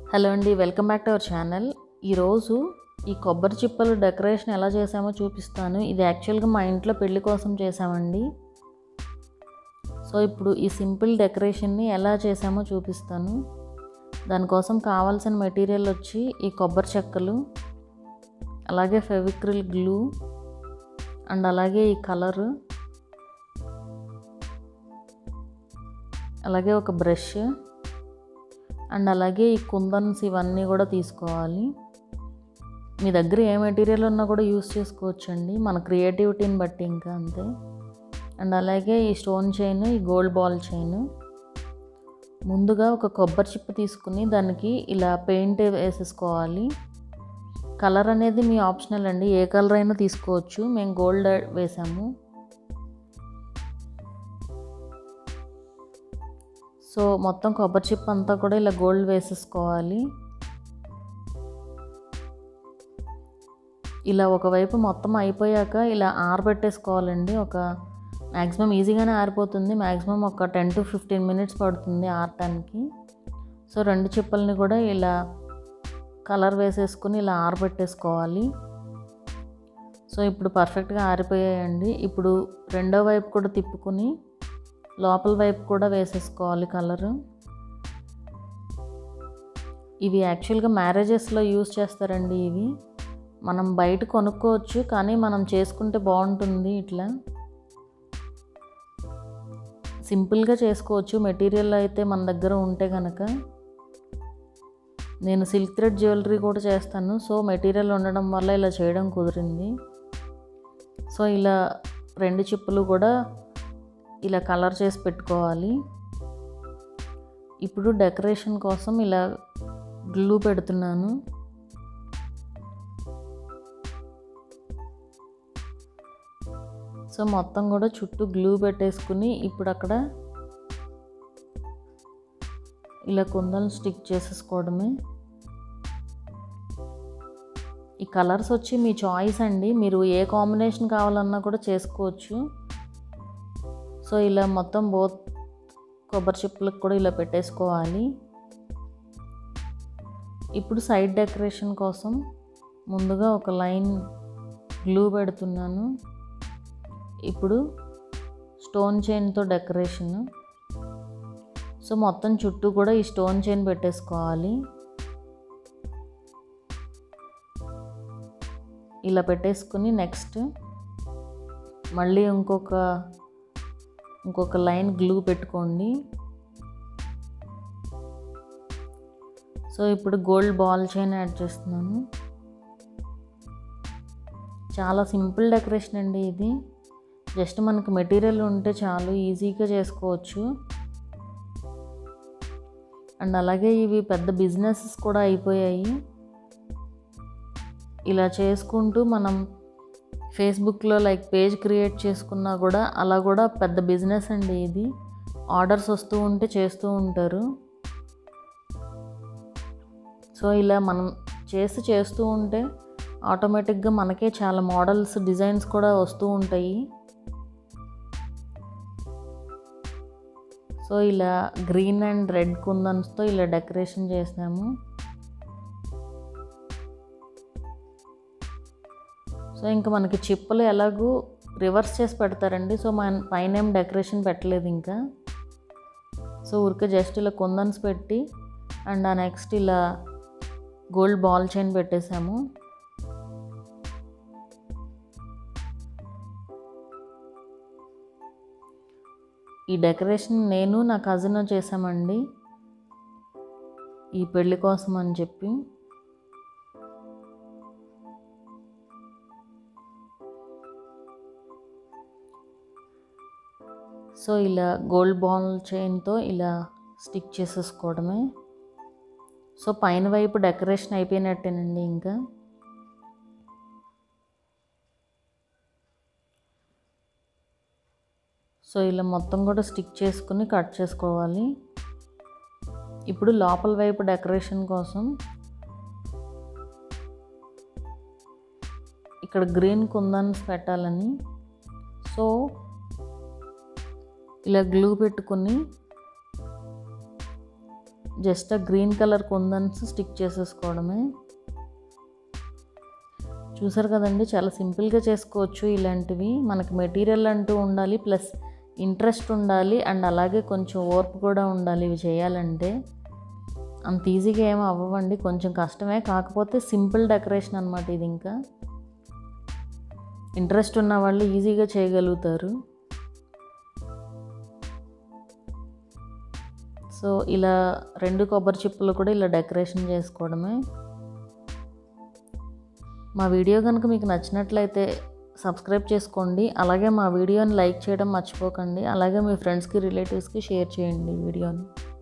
hello అండి welcome back to our channel ఈరోజు ఈ కొబ్బరి చిప్పలు డెకరేషన్ ఎలా చేసామో చూపిస్తాను ఇది యాక్చువల్గా మా ఇంట్లో పెళ్లి కోసం చేసామండి సో ఇప్పుడు ఈ సింపుల్ డెకరేషన్ని ఎలా చేసామో చూపిస్తాను దానికోసం కావాల్సిన మెటీరియల్ వచ్చి ఈ కొబ్బరి చెక్కలు అలాగే ఫెవిక్రిల్ గ్లూ అండ్ అలాగే ఈ కలరు అలాగే ఒక బ్రష్ అండ్ అలాగే ఈ కుందన్స్ ఇవన్నీ కూడా తీసుకోవాలి మీ దగ్గర ఏ మెటీరియల్ ఉన్నా కూడా యూస్ చేసుకోవచ్చండి మన క్రియేటివిటీని బట్టి ఇంకా అంతే అండ్ అలాగే ఈ స్టోన్ చైన్ ఈ గోల్డ్ బాల్ చైన్ ముందుగా ఒక కొబ్బరి చిప్ప తీసుకుని దానికి ఇలా పెయింట్ వేసేసుకోవాలి కలర్ అనేది మీ ఆప్షనల్ అండి ఏ కలర్ అయినా తీసుకోవచ్చు మేము గోల్డ్ వేసాము సో మొత్తం కొబ్బరి చిప్ అంతా కూడా ఇలా గోల్డ్ వేసేసుకోవాలి ఇలా ఒకవైపు మొత్తం అయిపోయాక ఇలా ఆరబెట్టేసుకోవాలండి ఒక మ్యాక్సిమం ఈజీగానే ఆరిపోతుంది మ్యాక్సిమం ఒక టెన్ టు ఫిఫ్టీన్ మినిట్స్ పడుతుంది ఆరటానికి సో రెండు చిప్పల్ని కూడా ఇలా కలర్ వేసేసుకుని ఇలా ఆరబెట్టేసుకోవాలి సో ఇప్పుడు పర్ఫెక్ట్గా ఆరిపోయాయండి ఇప్పుడు రెండో వైపు కూడా తిప్పుకుని లోపల వైపు కూడా వేసేసుకోవాలి కలరు ఇవి యాక్చువల్గా మ్యారేజెస్లో యూస్ చేస్తారండి ఇవి మనం బయట కొనుక్కోవచ్చు కానీ మనం చేసుకుంటే బాగుంటుంది ఇట్లా సింపుల్గా చేసుకోవచ్చు మెటీరియల్ అయితే మన దగ్గర ఉంటే కనుక నేను సిల్క్ థ్రెడ్ జ్యువెలరీ కూడా చేస్తాను సో మెటీరియల్ ఉండడం వల్ల ఇలా చేయడం కుదిరింది సో ఇలా రెండు చిప్పులు కూడా ఇలా కలర్ చేసి పెట్టుకోవాలి ఇప్పుడు డెకరేషన్ కోసం ఇలా గ్లూ పెడుతున్నాను సో మొత్తం కూడా చుట్టూ గ్లూ పెట్టేసుకుని ఇప్పుడు అక్కడ ఇలా కుందలు స్టిక్ చేసేసుకోవడమే ఈ కలర్స్ వచ్చి మీ చాయిస్ అండి మీరు ఏ కాంబినేషన్ కావాలన్నా కూడా చేసుకోవచ్చు సో ఇలా మొత్తం బోత్ కొబ్బరి చిప్పులకు కూడా ఇలా పెట్టేసుకోవాలి ఇప్పుడు సైడ్ డెకరేషన్ కోసం ముందుగా ఒక లైన్ గ్లూ పెడుతున్నాను ఇప్పుడు స్టోన్ చైన్తో డెకరేషన్ సో మొత్తం చుట్టూ కూడా ఈ స్టోన్ చైన్ పెట్టేసుకోవాలి ఇలా పెట్టేసుకుని నెక్స్ట్ మళ్ళీ ఇంకొక ఇంకొక లైన్ గ్లూ పెట్టుకోండి సో ఇప్పుడు గోల్డ్ బాల్ చైన్ యాడ్ చేస్తున్నాను చాలా సింపుల్ డెకరేషన్ అండి ఇది జస్ట్ మనకు మెటీరియల్ ఉంటే చాలు ఈజీగా చేసుకోవచ్చు అండ్ అలాగే ఇవి పెద్ద బిజినెసెస్ కూడా అయిపోయాయి ఇలా చేసుకుంటూ మనం ఫేస్బుక్లో లైక్ పేజ్ క్రియేట్ చేసుకున్నా కూడా అలా కూడా పెద్ద బిజినెస్ అండి ఇది ఆర్డర్స్ వస్తూ ఉంటే చేస్తూ ఉంటారు సో ఇలా మనం చేసి చేస్తూ ఉంటే ఆటోమేటిక్గా మనకే చాలా మోడల్స్ డిజైన్స్ కూడా వస్తూ ఉంటాయి సో ఇలా గ్రీన్ అండ్ రెడ్ కుందన్స్తో ఇలా డెకరేషన్ చేసాము సో ఇంకా మనకి చిప్పలు ఎలాగూ రివర్స్ చేసి పెడతారండి సో మన పైన ఏం డెకరేషన్ పెట్టలేదు ఇంకా సో ఊరికే జస్ట్ ఇలా కుందన్స్ పెట్టి అండ్ ఆ నెక్స్ట్ ఇలా గోల్డ్ బాల్ చైన్ పెట్టేసాము ఈ డెకరేషన్ నేను నా కజిన్ చేసామండి ఈ పెళ్ళి కోసం అని చెప్పి సో ఇలా గోల్డ్ బాల్ చైన్తో ఇలా స్టిక్ చేసేసుకోవడమే సో పైన వైపు డెకరేషన్ అయిపోయినట్టేనండి ఇంకా సో ఇలా మొత్తం కూడా స్టిక్ చేసుకుని కట్ చేసుకోవాలి ఇప్పుడు లోపల వైపు డెకరేషన్ కోసం ఇక్కడ గ్రీన్ కుందన్స్ పెట్టాలని సో ఇలా గ్లూ పెట్టుకుని జస్ట్ ఆ గ్రీన్ కలర్ కుందన్స్ స్టిక్ చేసేసుకోవడమే చూసారు కదండి చాలా సింపుల్గా చేసుకోవచ్చు ఇలాంటివి మనకి మెటీరియల్ అంటూ ఉండాలి ప్లస్ ఇంట్రెస్ట్ ఉండాలి అండ్ అలాగే కొంచెం ఓర్పు కూడా ఉండాలి ఇవి చేయాలంటే అంత ఈజీగా ఏమి అవ్వవండి కొంచెం కష్టమే కాకపోతే సింపుల్ డెకరేషన్ అనమాట ఇది ఇంకా ఇంట్రెస్ట్ ఉన్న వాళ్ళు ఈజీగా చేయగలుగుతారు సో ఇలా రెండు కొబ్బరి చిప్పలు కూడా ఇలా డెకరేషన్ చేసుకోవడమే మా వీడియో కనుక మీకు నచ్చినట్లయితే సబ్స్క్రైబ్ చేసుకోండి అలాగే మా వీడియోని లైక్ చేయడం మర్చిపోకండి అలాగే మీ ఫ్రెండ్స్కి రిలేటివ్స్కి షేర్ చేయండి ఈ వీడియోని